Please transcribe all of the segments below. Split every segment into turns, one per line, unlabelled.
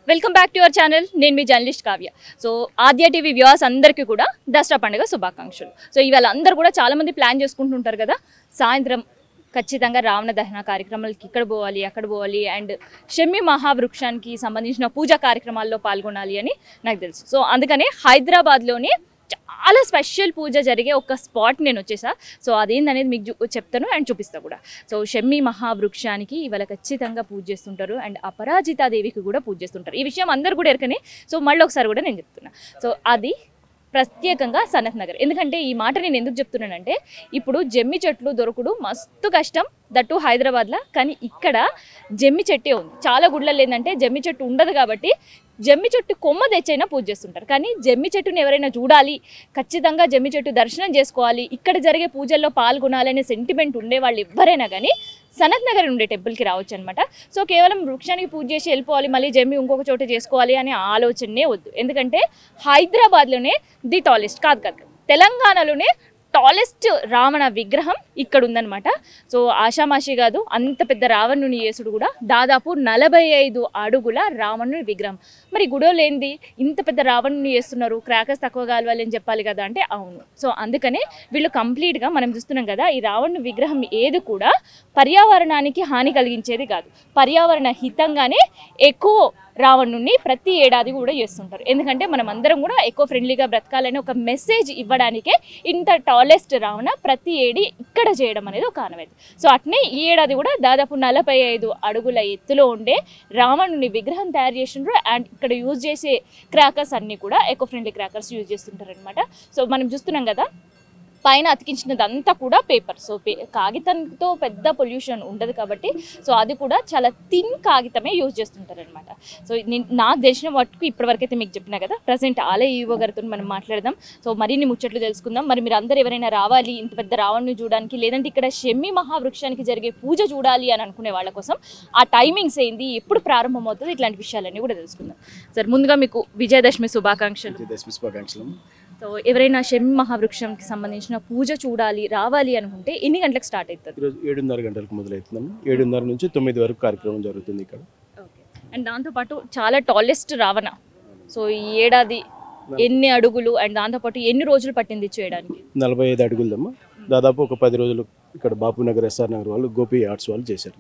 welcome back to your channel నేను మీ journalist Kavya so Aadya TV viewers అందరికీ కూడా దసరా పండుగ శుభాకాంక్షలు సో ఇవాళ అందరూ కూడా చాలా మంది ప్లాన్ చేసుకుంటుంటారు కదా సాయంత్రం ఖచ్చితంగా రావణ దహన కార్యక్రమాలకి ఇక్కడ పోవాలి అక్కడ పోవాలి అండ్ షమ్మి మహావృక్షానికి సంబంధించిన పూజా కార్యక్రమాల్లో పాల్గొనాలి అని నాకు తెలుసు సో అందుకనే హైదరాబాద్లోనే చాలా స్పెషల్ పూజ జరిగే ఒక స్పాట్ నేను వచ్చేసా సో అదేందనేది మీకు చూ- చెప్తాను అండ్ చూపిస్తా కూడా సో షమ్మి మహావృక్షానికి ఇవాళ ఖచ్చితంగా పూజ చేస్తుంటారు అండ్ అపరాజితాదేవికి కూడా పూజ చేస్తుంటారు ఈ విషయం అందరు కూడా ఎరకనే సో మళ్ళీ ఒకసారి కూడా నేను చెప్తున్నా సో అది ప్రత్యేకంగా సనత్ నగర్ ఎందుకంటే ఈ మాట నేను ఎందుకు చెప్తున్నానంటే ఇప్పుడు జమ్మి చెట్లు దొరకడు మస్తు కష్టం దట్టు హైదరాబాద్లో కానీ ఇక్కడ జమ్మి చెట్టే ఉంది చాలా గుడ్లలో ఏంటంటే జమ్మి చెట్టు ఉండదు కాబట్టి జమ్మి చెట్టు కొమ్మ తెచ్చైనా పూజ చేస్తుంటారు కానీ జమ్మి చెట్టుని ఎవరైనా చూడాలి ఖచ్చితంగా జమ్మి చెట్టు దర్శనం చేసుకోవాలి ఇక్కడ జరిగే పూజల్లో పాల్గొనాలనే సెంటిమెంట్ ఉండే వాళ్ళు ఎవరైనా కానీ సనత్ నగర్ ఉండే టెంపుల్కి రావచ్చు అనమాట సో కేవలం వృక్షానికి పూజ చేసి వెళ్ళిపోవాలి మళ్ళీ జమ్మి ఇంకొక చోట చేసుకోవాలి అనే ఆలోచనే వద్దు ఎందుకంటే హైదరాబాద్లోనే ది టాలెస్ట్ కాదు కాదు తెలంగాణలోనే టాలెస్ట్ రావణ విగ్రహం ఇక్కడ ఉందన్నమాట సో ఆషామాషి కాదు అంత పెద్ద రావణుని యేసుడు కూడా దాదాపు నలభై ఐదు అడుగుల రావణుని విగ్రహం మరి గుడోలు ఏంది ఇంత పెద్ద రావణుని చేస్తున్నారు క్రాకర్స్ తక్కువ కావాలి అని చెప్పాలి కదా అంటే అవును సో అందుకనే వీళ్ళు కంప్లీట్గా మనం చూస్తున్నాం కదా ఈ రావణుని విగ్రహం ఏది కూడా పర్యావరణానికి హాని కలిగించేది కాదు పర్యావరణ హితంగానే ఎక్కువ రావణుని ప్రతి ఏడాది కూడా చేస్తుంటారు ఎందుకంటే మనం అందరం కూడా ఎకో ఫ్రెండ్లీగా బ్రతకాలని ఒక మెసేజ్ ఇవ్వడానికే ఇంత టాలెస్ట్ రావణ ప్రతి ఏడి ఇక్కడ చేయడం అనేది ఒక ఆనవాయితీ సో అట్నే ఈ ఏడాది కూడా దాదాపు నలభై ఐదు అడుగుల ఎత్తులో ఉండే రావణుని విగ్రహం తయారు చేసిండ్రు అండ్ ఇక్కడ యూజ్ చేసే క్రాకర్స్ అన్నీ కూడా ఎకో ఫ్రెండ్లీ క్రాకర్స్ యూజ్ చేస్తుంటారు అనమాట సో మనం చూస్తున్నాం కదా పైన అతికించినదంతా కూడా పేపర్ సో పే కాగితంతో పెద్ద పొల్యూషన్ ఉండదు కాబట్టి సో అది కూడా చాలా థిన్ కాగితమే యూజ్ చేస్తుంటారు అనమాట సో నేను నాకు తెలిసిన వాటికి ఇప్పటివరకు అయితే మీకు చెప్పినా కదా ప్రజెంట్ ఆలయ ఈవో గారితో మనం మాట్లాడదాం సో మరిన్ని ముచ్చట్లు తెలుసుకుందాం మరి మీరు అందరు ఎవరైనా రావాలి ఇంత పెద్ద రావణ్ణి చూడడానికి లేదంటే ఇక్కడ షమ్మి మహావృక్షానికి జరిగే పూజ చూడాలి అని అనుకునే వాళ్ళ కోసం ఆ టైమింగ్స్ ఏంది ఎప్పుడు ప్రారంభమవుతుంది ఇట్లాంటి విషయాలన్నీ కూడా తెలుసుకుందాం సార్ ముందుగా మీకు విజయదశమి శుభాకాంక్షలు
దశమి శుభాకాంక్షలు
సో ఎవరైనా షమ్మి మహావృక్షంకి సంబంధించిన పూజ చూడాలి రావాలి అనుకుంటే ఎన్ని గంటలకు స్టార్ట్ అవుతుంది
ఈరోజు ఏడున్నర గంటలకు మొదలవుతున్నాము ఏడున్నర నుంచి తొమ్మిది వరకు కార్యక్రమం జరుగుతుంది ఇక్కడ
ఓకే అండ్ దాంతోపాటు చాలా టాలెస్ట్ రావణ సో ఈ ఏడాది ఎన్ని అడుగులు అండ్ దాంతోపాటు ఎన్ని రోజులు పట్టింది ఇది చేయడానికి
నలభై ఐదు అడుగులదమ్మా దాదాపు ఒక పది రోజులు ఇక్కడ బాపు నగర్ ఎస్ఆర్ నగర్ వాళ్ళు గోపి ఆర్ట్స్ వాళ్ళు చేశారు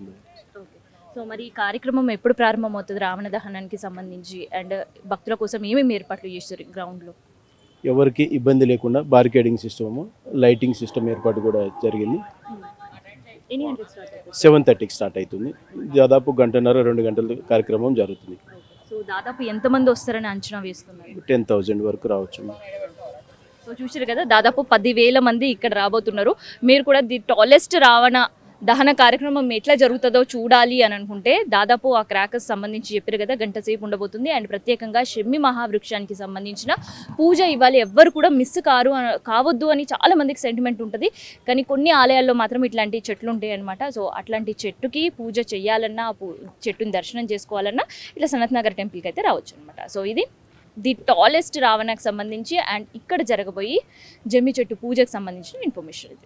సో మరి ఈ కార్యక్రమం ఎప్పుడు ప్రారంభమవుతుంది రావణ దహనానికి సంబంధించి అండ్ భక్తుల కోసం ఏమేమి ఏర్పాట్లు చేస్తారు గ్రౌండ్లో
ఎవరికి ఇబ్బంది లేకుండా బారికేడింగ్ సిస్టమ్ లైటింగ్ సిస్టమ్ ఏర్పాటు కూడా జరిగింది
ఎన్ని గంటలకు స్టార్ట్ అవుతుంది
సెవెన్ థర్టీకి స్టార్ట్ అవుతుంది దాదాపు గంటన్నర రెండు గంటల కార్యక్రమం జరుగుతుంది
సో దాదాపు ఎంతమంది వస్తారని అంచనా వేస్తున్నారు
టెన్ థౌజండ్ వరకు రావచ్చు
సో చూసారు కదా దాదాపు పదివేల మంది ఇక్కడ రాబోతున్నారు మీరు కూడా ది టాలెస్ట్ రావణ దహన కార్యక్రమం ఎట్లా జరుగుతుందో చూడాలి అని అనుకుంటే దాదాపు ఆ క్రాకర్స్ సంబంధించి చెప్పారు కదా గంట సేపు ఉండబోతుంది అండ్ ప్రత్యేకంగా షమ్మి మహావృక్షానికి సంబంధించిన పూజ ఇవ్వాలి ఎవ్వరు కూడా మిస్ కారు అన- కావద్దు అని చాలా మందికి సెంటిమెంట్ ఉంటుంది కానీ కొన్ని ఆలయాల్లో మాత్రం ఇట్లాంటి చెట్లు ఉంటాయి అనమాట సో అట్లాంటి చెట్టుకి పూజ చేయాలన్నా ఆ పూ- చెట్టుని దర్శనం చేసుకోవాలన్నా ఇట్లా సనత్ నగర్ టెంపుల్కి అయితే రావచ్చు అనమాట సో ఇది ది టాలెస్ట్ రావణకు సంబంధించి అండ్ ఇక్కడ జరగబోయి జమ్మి చెట్టు పూజకు సంబంధించిన ఇన్ఫర్మేషన్ ఇది